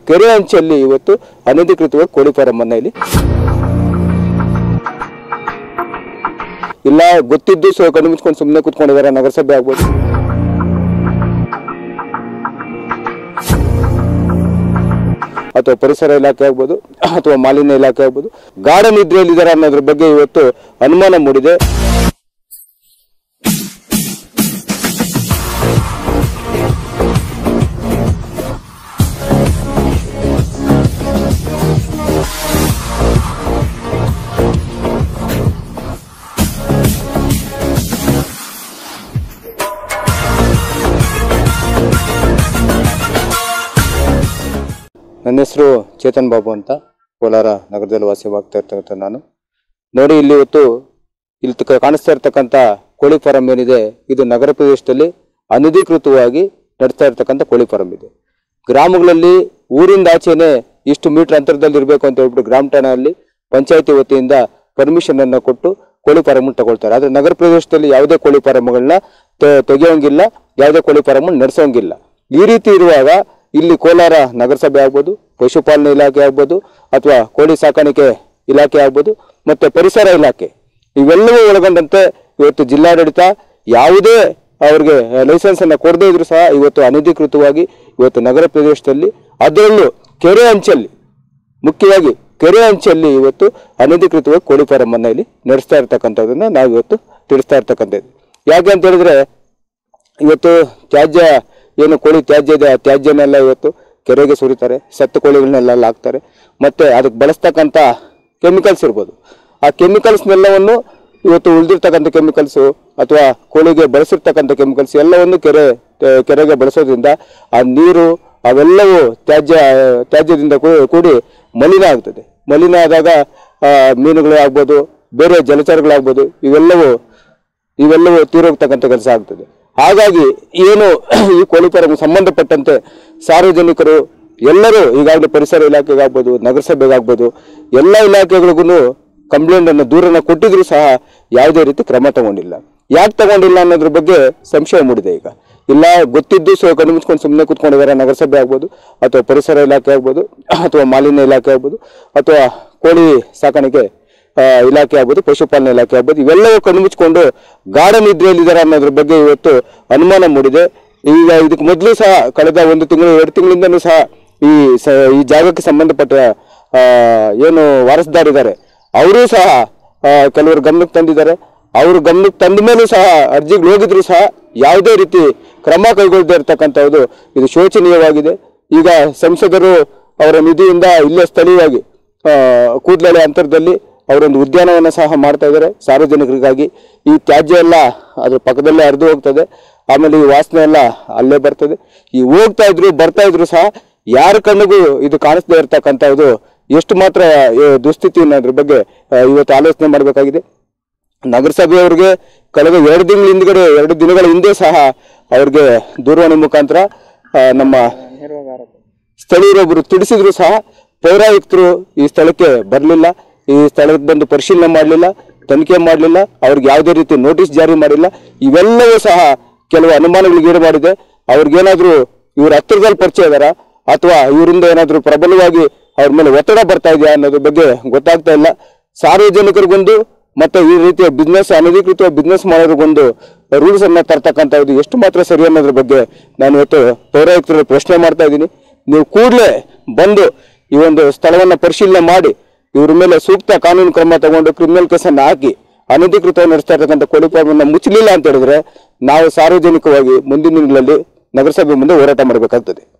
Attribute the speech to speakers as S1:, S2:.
S1: ಕೆರೆ ಅಂಚಲ್ಲಿ ಇವತ್ತು ಅನಧಿಕೃತವಾಗಿ ಕೋಳಿ ಫಾರಂ ಅನ್ನ ಇಲ್ಲಿ ಇಲ್ಲ ಗೊತ್ತಿದ್ದು ಸೊ ಕಣ್ಣು ಮುಚ್ಕೊಂಡು ಸುಮ್ಮನೆ ಕುತ್ಕೊಂಡಿದ್ದಾರೆ ನಗರಸಭೆ ಆಗ್ಬೋದು ಅಥವಾ ಪರಿಸರ ಇಲಾಖೆ ಆಗ್ಬೋದು ಅಥವಾ ಮಾಲಿನ್ಯ ಇಲಾಖೆ ಆಗ್ಬೋದು ಗಾಢ ನಿದ್ರೆಯಲ್ಲಿದ್ದಾರೆ ಅನ್ನೋದ್ರ ಬಗ್ಗೆ ಇವತ್ತು ಅನುಮಾನ ಮೂಡಿದೆ ನನ್ನ ಹೆಸರು ಚೇತನ್ ಬಾಬು ಅಂತ ಕೋಲಾರ ನಗರದಲ್ಲಿ ವಾಸವಾಗ್ತಾ ಇರ್ತಕ್ಕಂಥ ನಾನು ನೋಡಿ ಇಲ್ಲಿ ಇವತ್ತು ಇಲ್ಲಿ ತಕ- ಕಾಣಿಸ್ತಾ ಇರ್ತಕ್ಕಂಥ ಕೋಳಿ ಫಾರಂ ಏನಿದೆ ಇದು ನಗರ ಪ್ರದೇಶದಲ್ಲಿ ಅನಧಿಕೃತವಾಗಿ ನಡೆಸ್ತಾ ಇರ್ತಕ್ಕಂಥ ಕೋಳಿ ಫಾರಂ ಇದೆ ಗ್ರಾಮಗಳಲ್ಲಿ ಊರಿಂದ ಆಚೆನೆ ಇಷ್ಟು ಮೀಟರ್ ಅಂತರದಲ್ಲಿ ಇರಬೇಕು ಅಂತ ಹೇಳ್ಬಿಟ್ಟು ಗ್ರಾಮ ಠಾಣೆಯಲ್ಲಿ ಪಂಚಾಯತಿ ವತಿಯಿಂದ ಪರ್ಮಿಷನ್ ಅನ್ನ ಕೊಟ್ಟು ಕೋಳಿ ಫಾರಂ ತಗೊಳ್ತಾರೆ ಆದ್ರೆ ನಗರ ಪ್ರದೇಶದಲ್ಲಿ ಯಾವುದೇ ಕೋಳಿ ಫಾರಂಗಳನ್ನ ತೆಗೆಯೋಂಗಿಲ್ಲ ಯಾವುದೇ ಕೋಳಿ ಫಾರಂ ನಡೆಸೋಂಗಿಲ್ಲ ಈ ರೀತಿ ಇರುವಾಗ ಇಲ್ಲಿ ಕೋಲಾರ ನಗರಸಭೆ ಆಗ್ಬೋದು ಪಶುಪಾಲನೆ ಇಲಾಖೆ ಆಗ್ಬೋದು ಅಥವಾ ಕೋಳಿ ಸಾಕಾಣಿಕೆ ಇಲಾಖೆ ಆಗ್ಬೋದು ಮತ್ತೆ ಪರಿಸರ ಇಲಾಖೆ ಇವೆಲ್ಲವೂ ಒಳಗೊಂಡಂತೆ ಇವತ್ತು ಜಿಲ್ಲಾಡಳಿತ ಯಾವುದೇ ಅವ್ರಿಗೆ ಲೈಸೆನ್ಸ್ ಅನ್ನ ಕೊಡದೇ ಇದ್ರು ಸಹ ಇವತ್ತು ಅನಧಿಕೃತವಾಗಿ ಇವತ್ತು ನಗರ ಪ್ರದೇಶದಲ್ಲಿ ಅದರಲ್ಲೂ ಕೆರೆ ಅಂಚಲ್ಲಿ ಮುಖ್ಯವಾಗಿ ಕೆರೆ ಅಂಚಲ್ಲಿ ಇವತ್ತು ಅನಧಿಕೃತವಾಗಿ ಕೋಳಿ ಫಾರಂ ಅನ್ನ ಇಲ್ಲಿ ನಡೆಸ್ತಾ ಇರ್ತಕ್ಕಂಥದ್ದನ್ನ ನಾವು ಇವತ್ತು ತಿಳಿಸ್ತಾ ಇರ್ತಕ್ಕಂಥದ್ದು ಯಾಕೆ ಅಂತ ಹೇಳಿದ್ರೆ ಇವತ್ತು ತ್ಯಾಜ್ಯ ಏನು ಕೋಳಿ ತ್ಯಾಜ್ಯ ಇದೆ ಆ ತ್ಯಾಜ್ಯನೆಲ್ಲ ಇವತ್ತು ಕೆರೆಗೆ ಸುರಿತಾರೆ ಸತ್ತು ಕೋಳಿಗಳನ್ನೆಲ್ಲ ಅಲ್ಲಿ ಹಾಕ್ತಾರೆ ಮತ್ತೆ ಅದಕ್ಕೆ ಬಳಸ್ತಕ್ಕಂಥ ಕೆಮಿಕಲ್ಸ್ ಇರ್ಬೋದು ಆ ಕೆಮಿಕಲ್ಸ್ನೆಲ್ಲವನ್ನು ಇವತ್ತು ಉಳಿದಿರ್ತಕ್ಕಂಥ ಕೆಮಿಕಲ್ಸು ಅಥವಾ ಕೋಳಿಗೆ ಬಳಸಿರ್ತಕ್ಕಂಥ ಕೆಮಿಕಲ್ಸ್ ಎಲ್ಲವನ್ನು ಕೆರೆ ತೆ- ಕೆರೆಗೆ ಬಳಸೋದ್ರಿಂದ ಆ ನೀರು ಅವೆಲ್ಲವೂ ತ್ಯಾಜ್ಯ ತ್ಯಾಜ್ಯದಿಂದ ಕೂ- ಕೂಡಿ ಮಲಿನ ಆಗ್ತದೆ ಮಲಿನ ಆದಾಗ ಆ, ಮೀನುಗಳು ಆಗ್ಬೋದು ಬೇರೆ ಜಲಚರಗಳಾಗ್ಬೋದು ಇವೆಲ್ಲವೂ ಇವೆಲ್ಲವೂ ತೀರೋಗ್ತಕ್ಕಂಥ ಕೆಲಸ ಆಗ್ತದೆ ಹಾಗಾಗಿ ಏನು ಈ ಕೋಳಿ ಫಾರಂ ಸಂಬಂಧಪಟ್ಟಂತೆ ಸಾರ್ವಜನಿಕರು ಎಲ್ಲರೂ ಈಗಾಗಲೇ ಪರಿಸರ ಇಲಾಖೆಗಾಗ್ಬೋದು ನಗರಸಭೆಗಾಗ್ಬೋದು ಎಲ್ಲ ಇಲಾಖೆಗಳಿಗೂ ಕಂಪ್ಲೇಂಟ್ ಅನ್ನು ದೂರನ್ನ ಕೊಟ್ಟಿದ್ರು ಸಹ ಯಾವುದೇ ರೀತಿ ಕ್ರಮ ತಗೊಂಡಿಲ್ಲ ಯಾಕೆ ತಗೊಂಡಿಲ್ಲ ಅನ್ನೋದ್ರ ಬಗ್ಗೆ ಸಂಶಯ ಮೂಡಿದೆ ಈಗ ಇಲ್ಲ ಗೊತ್ತಿದ್ದು ಸೊ ಕಣ್ಣು ಮುಚ್ಕೊಂಡು ಸುಮ್ಮನೆ ಕುತ್ಕೊಂಡಿದ್ದಾರೆ ನಗರಸಭೆ ಆಗ್ಬೋದು ಅಥವಾ ಪರಿಸರ ಇಲಾಖೆ ಆಗ್ಬೋದು ಅಥವಾ ಮಾಲಿನ್ಯ ಇಲಾಖೆ ಆಗ್ಬೋದು ಅಥವಾ ಕೋಳಿ ಸಾಕಾಣಿಕೆ ಆ, ಇಲಾಖೆ ಆಗ್ಬೋದು ಪಶುಪಾಲನೆ ಇಲಾಖೆ ಆಗ್ಬೋದು ಇವೆಲ್ಲವೂ ಕಣ್ಣು ಮುಚ್ಕೊಂಡು ಗಾಢ ನಿದ್ರೆಯಲ್ಲಿದ್ದಾರೆ ಅನ್ನೋದ್ರ ಬಗ್ಗೆ ಇವತ್ತು ಅನುಮಾನ ಮೂಡಿದೆ ಈಗ ಇದಕ್ಕೆ ಮೊದಲು ಸಹ ಕಳೆದ ಒಂದು ತಿಂಗಳು ಎರಡು ತಿಂಗಳಿಂದನೂ ಸಹ ಈ ಸ ಈ ಜಾಗಕ್ಕೆ ಸಂಬಂಧಪಟ್ಟ ಆ, ಏನು ವಾರಸ್ದಾರಿದ್ದಾರೆ ಅವರೂ ಸಹ ಆ, ಕೆಲವರು ಗಮನಕ್ಕೆ ತಂದಿದ್ದಾರೆ ಅವರು ಗಮನಕ್ಕೆ ತಂದ ಮೇಲೂ ಸಹ ಅರ್ಜಿಗಳು ಹೋಗಿದ್ರು ಸಹ ಯಾವುದೇ ರೀತಿ ಕ್ರಮ ಕೈಗೊಳ್ಳದೇ ಇರತಕ್ಕಂಥದ್ದು ಇದು ಶೋಚನೀಯವಾಗಿದೆ ಈಗ ಸಂಸದರು ಅವರ ನಿಧಿಯಿಂದ ಇಲ್ಲೇ ಸ್ಥಳೀಯವಾಗಿ ಆ, ಕೂಡ್ಲಳೆ ಅಂತರದಲ್ಲಿ ಅವರೊಂದು ಉದ್ಯಾನವನ ಸಹ ಮಾಡ್ತಾ ಇದ್ದಾರೆ ಸಾರ್ವಜನಿಕರಿಗಾಗಿ ಈ ತ್ಯಾಜ್ಯ ಎಲ್ಲ ಅದ್ರ ಪಕ್ಕದಲ್ಲೇ ಹರಿದು ಹೋಗ್ತದೆ ಆಮೇಲೆ ಈ ವಾಸನೆ ಎಲ್ಲ ಅಲ್ಲೇ ಬರ್ತದೆ ಈ ಹೋಗ್ತಾ ಇದ್ರು ಬರ್ತಾ ಇದ್ರು ಸಹ ಯಾರ ಕಣ್ಣಿಗೂ ಇದು ಕಾಣಿಸ್ದೇ ಇರ್ತಕ್ಕಂಥದ್ದು ಎಷ್ಟು ಮಾತ್ರ ಆ, ದುಸ್ಥಿತಿ ಅನ್ನೋದ್ರ ಬಗ್ಗೆ ಆ, ಇವತ್ತು ಆಲೋಚನೆ ಮಾಡಬೇಕಾಗಿದೆ ನಗರಸಭೆಯವ್ರಿಗೆ ಕಳೆದ ಎರಡು ತಿಂಗಳ ಹಿಂದ್ಗಡೆ ಎರಡು ದಿನಗಳ ಹಿಂದೆ ಸಹ ಅವ್ರಿಗೆ ದೂರವಾಣಿ ಮುಖಾಂತರ ಆ, ನಮ್ಮ ಸ್ಥಳೀಯರೊಬ್ಬರು ತಿಳಿಸಿದ್ರು ಸಹ ಪೌರಾಯುಕ್ತರು ಈ ಸ್ಥಳಕ್ಕೆ ಬರಲಿಲ್ಲ ಈ ಸ್ಥಳಕ್ಕೆ ಬಂದು ಪರಿಶೀಲನೆ ಮಾಡಲಿಲ್ಲ ತನಿಖೆ ಮಾಡಲಿಲ್ಲ ಅವ್ರಿಗೆ ಯಾವುದೇ ರೀತಿ ನೋಟಿಸ್ ಜಾರಿ ಮಾಡಿಲ್ಲ ಇವೆಲ್ಲವೂ ಸಹ ಕೆಲವು ಅನುಮಾನಗಳಿಗೆ ಈಡು ಮಾಡಿದೆ ಅವ್ರಿಗೇನಾದ್ರೂ ಇವ್ರ ಹತ್ತಿರದಲ್ಲಿ ಪರಿಚಯ ಇದಾರ ಅಥವಾ ಇವರಿಂದ ಏನಾದ್ರೂ ಪ್ರಬಲವಾಗಿ ಅವ್ರ ಮೇಲೆ ಒತ್ತಡ ಬರ್ತಾ ಇದೆಯಾ ಅನ್ನೋದ್ರ ಬಗ್ಗೆ ಗೊತ್ತಾಗ್ತಾ ಇಲ್ಲ ಸಾರ್ವಜನಿಕರಿಗೊಂದು ಮತ್ತೆ ಈ ರೀತಿಯ ಬಿಸ್ನೆಸ್ ಅನಧಿಕೃತ ಬಿಸ್ನೆಸ್ ಮಾಡೋರಿಗೊಂದು ರೂಲ್ಸ್ ಅನ್ನ ತರ್ತಕ್ಕಂಥದ್ದು ಎಷ್ಟು ಮಾತ್ರ ಸರಿ ಅನ್ನೋದ್ರ ಬಗ್ಗೆ ನಾನು ಇವತ್ತು ಪೌರಾಯುಕ್ತರು ಪ್ರಶ್ನೆ ಮಾಡ್ತಾ ಇದ್ದೀನಿ ನೀವು ಕೂಡಲೇ ಬಂದು ಈ ಒಂದು ಸ್ಥಳವನ್ನ ಪರಿಶೀಲನೆ ಮಾಡಿ ಇವ್ರ ಮೇಲೆ ಸೂಕ್ತ ಕಾನೂನು ಕ್ರಮ ತಗೊಂಡು ಕ್ರಿಮಿನಲ್ ಕೇಸನ್ನು ಹಾಕಿ ಅನಧಿಕೃತವಾಗಿ ನಡೆಸ್ತಾ ಇರ್ತಕ್ಕಂಥ ಕೋಳಿ ಫಾರ್ಮನ್ನ ಮುಚ್ಚಲಿಲ್ಲ ಅಂತ ಹೇಳಿದ್ರೆ ನಾವು ಸಾರ್ವಜನಿಕವಾಗಿ ಮುಂದಿನ ದಿನಗಳಲ್ಲಿ ನಗರಸಭೆ ಮುಂದೆ ಹೋರಾಟ ಮಾಡಬೇಕಾಗ್ತದೆ